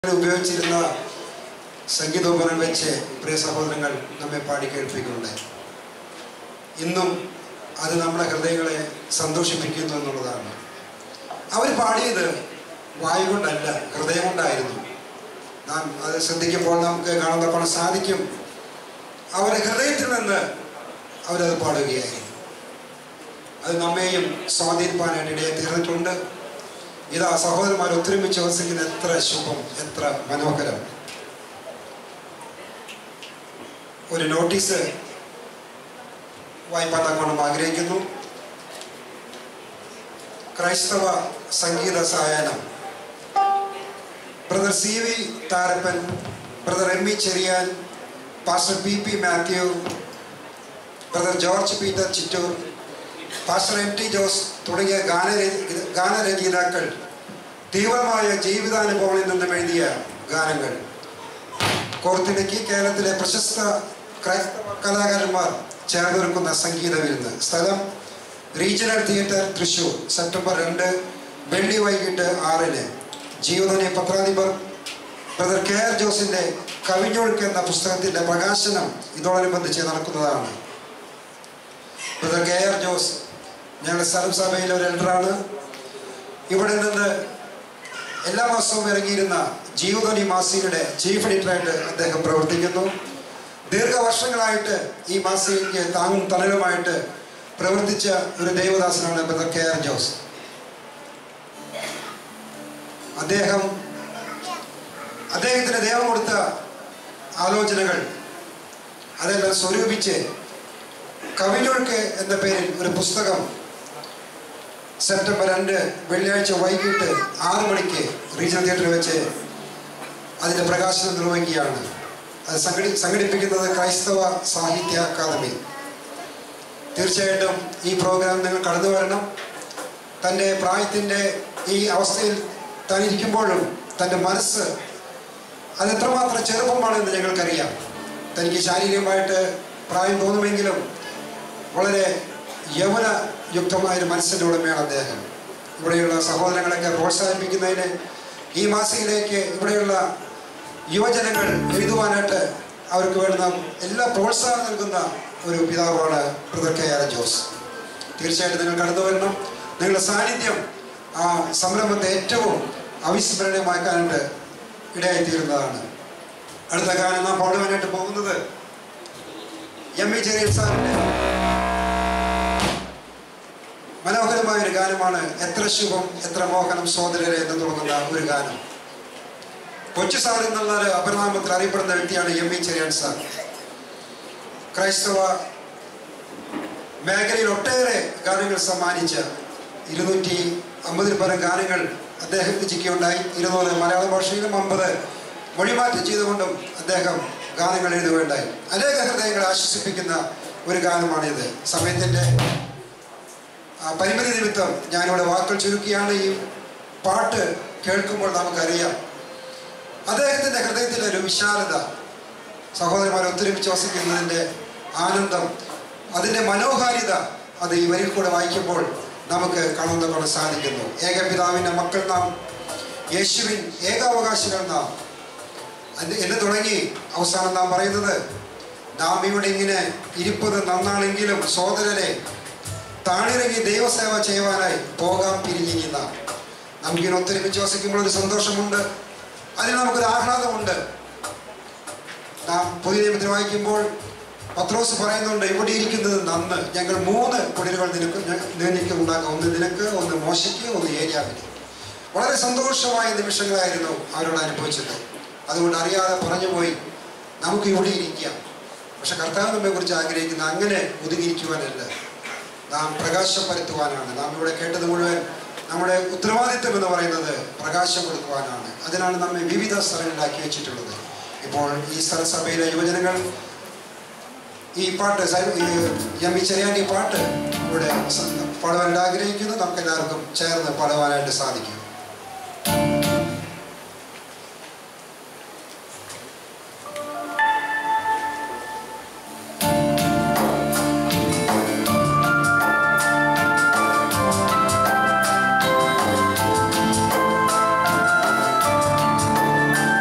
ഉപയോഗിച്ചിരുന്ന സംഗീതോപകരണം വെച്ച് പ്രിയ സഹോദരങ്ങൾ നമ്മെ പാടി കേൾപ്പിക്കുന്നുണ്ടായി ഇന്നും അത് നമ്മുടെ ഹൃദയങ്ങളെ സന്തോഷിപ്പിക്കുന്നു എന്നുള്ളതാണ് അവർ പാടിയത് വായു കൊണ്ടല്ല ഹൃദയം കൊണ്ടായിരുന്നു നാം അത് ശ്രദ്ധിക്കുമ്പോൾ നമുക്ക് കാണുന്നപ്പോൾ സാധിക്കും അവരുടെ ഹൃദയത്തിൽ നിന്ന് അവരത് പാടുകയായിരുന്നു അത് നമ്മെയും സ്വാധീനിപ്പാനായിട്ട് ഇടയെ തീർന്നിട്ടുണ്ട് ഇതാ സഹോദരന്മാർ ഒത്തൊരുമിച്ച് വസിക്കുന്ന എത്ര ശുഭം എത്ര മനോഹരം ഒരു നോട്ടീസ് വായ്പാൻ തക്കോണം ആഗ്രഹിക്കുന്നു ക്രൈസ്തവ സംഗീത സായാഹ്നം brother C V Tharappan brother M E Cheriyan pastor P P Mathew brother George Peter Chittoor pastor M T Jose തുടങ്ങിയ ഗാനരചി ഗാനരചയിതാക്കൾ തീവ്രമായ ജീവിതാനുഭവങ്ങളിൽ നിന്നും എഴുതിയ ഗാനങ്ങൾ കോർത്തിണക്കി കേരളത്തിലെ പ്രശസ്ത ക്രൈസ്തവ കലാകാരന്മാർ ചേർന്നൊരുക്കുന്ന സംഗീത വിരുന്ന് സ്ഥലം റീജിയണൽ തിയേറ്റർ തൃശൂർ സെപ്റ്റംബർ രണ്ട് വെള്ളി വൈകിട്ട് ആറിന് ജീവധനി പത്രാധിപർ ബ്രദർ കെ ആർ ജോസിന്റെ കവിഞ്ഞൊഴുക്ക് എന്ന പുസ്തകത്തിന്റെ പ്രകാശനം ഇതോടനുബന്ധിച്ച് നടക്കുന്നതാണ് ബ്രദർ കെ ആർ ജോസ് ഞങ്ങളുടെ സ്ഥലം സഭയിലെ ഒരു എൽഡറാണ് ഇവിടെ നിന്ന് എല്ലാ മാസവും ഇറങ്ങിയിരുന്ന ജീവധ്വനി മാസികയുടെ ചീഫ് എഡിറ്ററായിട്ട് അദ്ദേഹം പ്രവർത്തിക്കുന്നു ദീർഘവർഷങ്ങളായിട്ട് ഈ മാസികയ്ക്ക് താങ്ങും തണലുമായിട്ട് പ്രവർത്തിച്ച ഒരു ദേവദാസനാണ് ബ്രദർ കെ ആർ ജോസ് അദ്ദേഹം അദ്ദേഹത്തിന് ദൈവം കൊടുത്ത ആലോചനകൾ അതെല്ലാം സ്വരൂപിച്ച് കവിഞ്ഞൊഴുക്ക് എന്ന പേരിൽ ഒരു പുസ്തകം സെപ്റ്റംബർ രണ്ട് വെള്ളിയാഴ്ച വൈകിട്ട് ആറു മണിക്ക് റീജിയണൽ തിയേറ്ററിൽ വെച്ച് അതിൻ്റെ പ്രകാശനം നിർവഹിക്കുകയാണ് അത് സംഘടി സംഘടിപ്പിക്കുന്നത് ക്രൈസ്തവ സാഹിത്യ അക്കാദമി തീർച്ചയായിട്ടും ഈ പ്രോഗ്രാം നിങ്ങൾ കടന്നു വരണം തൻ്റെ പ്രായത്തിൻ്റെ ഈ അവസ്ഥയിൽ താൻ ഇരിക്കുമ്പോഴും തൻ്റെ മനസ്സ് അത് എത്രമാത്രം ചെറുപ്പമാണെന്ന് ഞങ്ങൾക്കറിയാം തനിക്ക് ശാരീരികമായിട്ട് പ്രായം തോന്നുമെങ്കിലും വളരെ യൗവന യുക്തമായൊരു മനസ്സിൻ്റെ ഉടമയാണ് അദ്ദേഹം ഇവിടെയുള്ള സഹോദരങ്ങളൊക്കെ പ്രോത്സാഹിപ്പിക്കുന്നതിന് ഈ മാസികയിലേക്ക് ഇവിടെയുള്ള യുവജനങ്ങൾ എഴുതുവാനായിട്ട് അവർക്ക് വേണ്ടുന്ന എല്ലാ പ്രോത്സാഹനം നൽകുന്ന ഒരു പിതാവാണ് ബ്രദർ കെ ആർ ജോസ് തീർച്ചയായിട്ടും നിങ്ങൾ കടന്നു വരണം നിങ്ങളുടെ സാന്നിധ്യം ആ സംരംഭത്തെ ഏറ്റവും അവിസ്മരണീയമാക്കാനായിട്ട് ഇടയായിത്തീരുന്നതാണ് അടുത്ത കാലം നാം പാടുവാനായിട്ട് പോകുന്നത് എം ഇ ചെറിയ സാറിൻ്റെ മനോഹരമായ ഒരു ഗാനമാണ് എത്ര ശുഭം എത്ര മോഹനം സോദരരെ എന്ന് തുടങ്ങുന്ന ഒരു ഗാനം കൊച്ചു സാർ എന്നുള്ള ഒരു അപരനാമത്തിൽ അറിയപ്പെടുന്ന വ്യക്തിയാണ് എം ഇ ചെറിയാൻ സാർ ക്രൈസ്തവ മേഖലയിൽ ഒട്ടേറെ ഗാനങ്ങൾ സമ്മാനിച്ച ഇരുന്നൂറ്റി അമ്പതിൽ പരം ഗാനങ്ങൾ അദ്ദേഹം രചിക്കുകയുണ്ടായി ഇരുന്നൂറ് മലയാള ഭാഷയിലും അമ്പത് മൊഴിമാറ്റം ചെയ്തുകൊണ്ടും അദ്ദേഹം ഗാനങ്ങൾ എഴുതുകയുണ്ടായി അനേക ഹൃദയങ്ങളെ ആശ്വസിപ്പിക്കുന്ന ഒരു ഗാനമാണിത് സമയത്തിൻ്റെ പരിമിതി നിമിത്തം ഞാനിവിടെ വാക്കുകൾ ചുരുക്കിയാണ് ഈ പാട്ട് കേൾക്കുമ്പോൾ നമുക്കറിയാം അദ്ദേഹത്തിൻ്റെ ഹൃദയത്തിലെ ഒരു വിശാലത സഹോദരന്മാരെ ഒത്തൊരുമിച്ച് വസിക്കുന്നതിൻ്റെ ആനന്ദം അതിൻ്റെ മനോഹാരിത അത് ഈ വരിൽ കൂടെ വായിക്കുമ്പോൾ നമുക്ക് കാണുന്നതാണ് സാധിക്കുന്നു ഏകപിതാവിൻ്റെ മക്കൾ നാം യേശുവിൻ ഏകാവകാശികൾ നാം അത് എന്ന് തുടങ്ങി അവസാനം നാം പറയുന്നത് നാം ഇവിടെ ഇങ്ങനെ ഇരിപ്പത് നന്നാണെങ്കിലും സോദരരെ താണിറങ്ങി ദൈവസേവ ചെയ്യുവാനായി പോകാൻ പിരിഞ്ഞിരിക്കുന്ന നമുക്കിങ്ങനെ ഒത്തൊരുമിച്ച് വസിക്കുമ്പോൾ ഒരു സന്തോഷമുണ്ട് അതിന് നമുക്കൊരു ആഹ്ലാദമുണ്ട് നാം പുതിയ നിയമത്തിൽ വായിക്കുമ്പോൾ പത്രോസ് പറയുന്നുണ്ട് ഇവിടെ ഇരിക്കുന്നത് നന്ന് ഞങ്ങൾ മൂന്ന് കുടിലുകൾ നിനക്ക് നിനക്ക് ഉണ്ടാക്കാം ഒന്ന് നിനക്ക് ഒന്ന് മോശയ്ക്ക് ഒന്ന് ഏരിയാവിന് വളരെ സന്തോഷമായ നിമിഷങ്ങളായിരുന്നു അവരോട് അനുഭവിച്ചത് അതുകൊണ്ട് അറിയാതെ പറഞ്ഞുപോയി നമുക്ക് ഇവിടെ ഇരിക്കാം പക്ഷെ കർത്താവ് നമ്മെ കുറിച്ച് ആഗ്രഹിക്കുന്ന അങ്ങനെ ഒതുങ്ങിയിരിക്കുവാനല്ല നാം പ്രകാശം പരത്തുവാനാണ് നാം ഇവിടെ കേട്ടത് മുഴുവൻ നമ്മുടെ ഉത്തരവാദിത്വം എന്ന് പറയുന്നത് പ്രകാശം കൊടുക്കുവാനാണ് അതിനാണ് നമ്മെ വിവിധ സ്ഥലങ്ങളിലാക്കി വെച്ചിട്ടുള്ളത് ഇപ്പോൾ ഈ സ്ഥലസഭയിലെ യുവജനങ്ങൾ ഈ പാട്ട് എം ഇ ചെറിയാൻ ഈ പാട്ട് ഇവിടെ പാടുവാനായിട്ട് ആഗ്രഹിക്കുന്നു നമുക്ക് എല്ലാവർക്കും ചേർന്ന് പാടുവാനായിട്ട് സാധിക്കും ും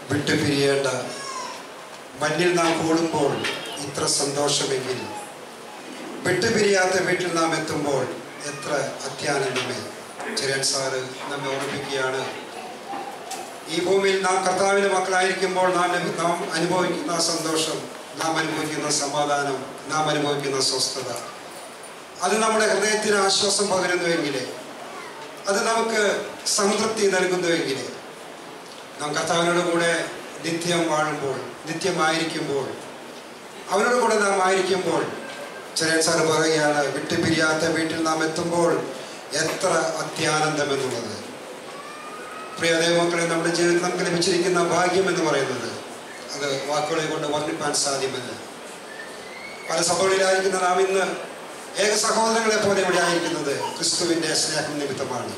വിട്ടുപിരിയേണ്ട മണ്ണിൽ നാം കൂടുമ്പോൾ ഇത്ര സന്തോഷമെങ്കിൽ വിട്ടുപിരിയാത്ത വീട്ടിൽ നാം എത്തുമ്പോൾ എത്ര അത്യാനന്ദമേ ചെറിയൻ സാറ് നമ്മെ ഓർമ്മിപ്പിക്കുകയാണ് ഈ ഭൂമിയിൽ നാം കർത്താവിൻ്റെ മക്കളായിരിക്കുമ്പോൾ നാം ലഭി- നാം അനുഭവിക്കുന്ന സന്തോഷം നാം അനുഭവിക്കുന്ന സമാധാനം നാം അനുഭവിക്കുന്ന സ്വസ്ഥത അത് നമ്മുടെ ഹൃദയത്തിന് ആശ്വാസം പകരുന്നുവെങ്കിൽ അത് നമുക്ക് സംതൃപ്തി നൽകുന്നുവെങ്കിൽ നാം കർത്താവിനോട് കൂടെ നിത്യം വാഴുമ്പോൾ നിത്യമായിരിക്കുമ്പോൾ അവനോട് കൂടെ നാം ആയിരിക്കുമ്പോൾ ചെറിയ സാർ പറയുകയാണ് വിട്ടുപിരിയാത്ത വീട്ടിൽ നാം എത്തുമ്പോൾ എത്ര അത്യാനന്ദം എന്നുള്ളത് പ്രിയ ദൈവമക്കളെ നമ്മുടെ ജീവിതത്തിൽ നമുക്ക് ലഭിച്ചിരിക്കുന്ന ഭാഗ്യം എന്ന് പറയുന്നത് അത് വാക്കുകളെ കൊണ്ട് വർണ്ണിപ്പാൻ സാധ്യമല്ല പല സഭകളിലായിരിക്കുന്ന നാം ഇന്ന് ഏക സഹോദരങ്ങളെ പോലെ ഇവിടെ ആയിരിക്കുന്നത് ക്രിസ്തുവിൻ്റെ സ്നേഹം നിമിത്തമാണ്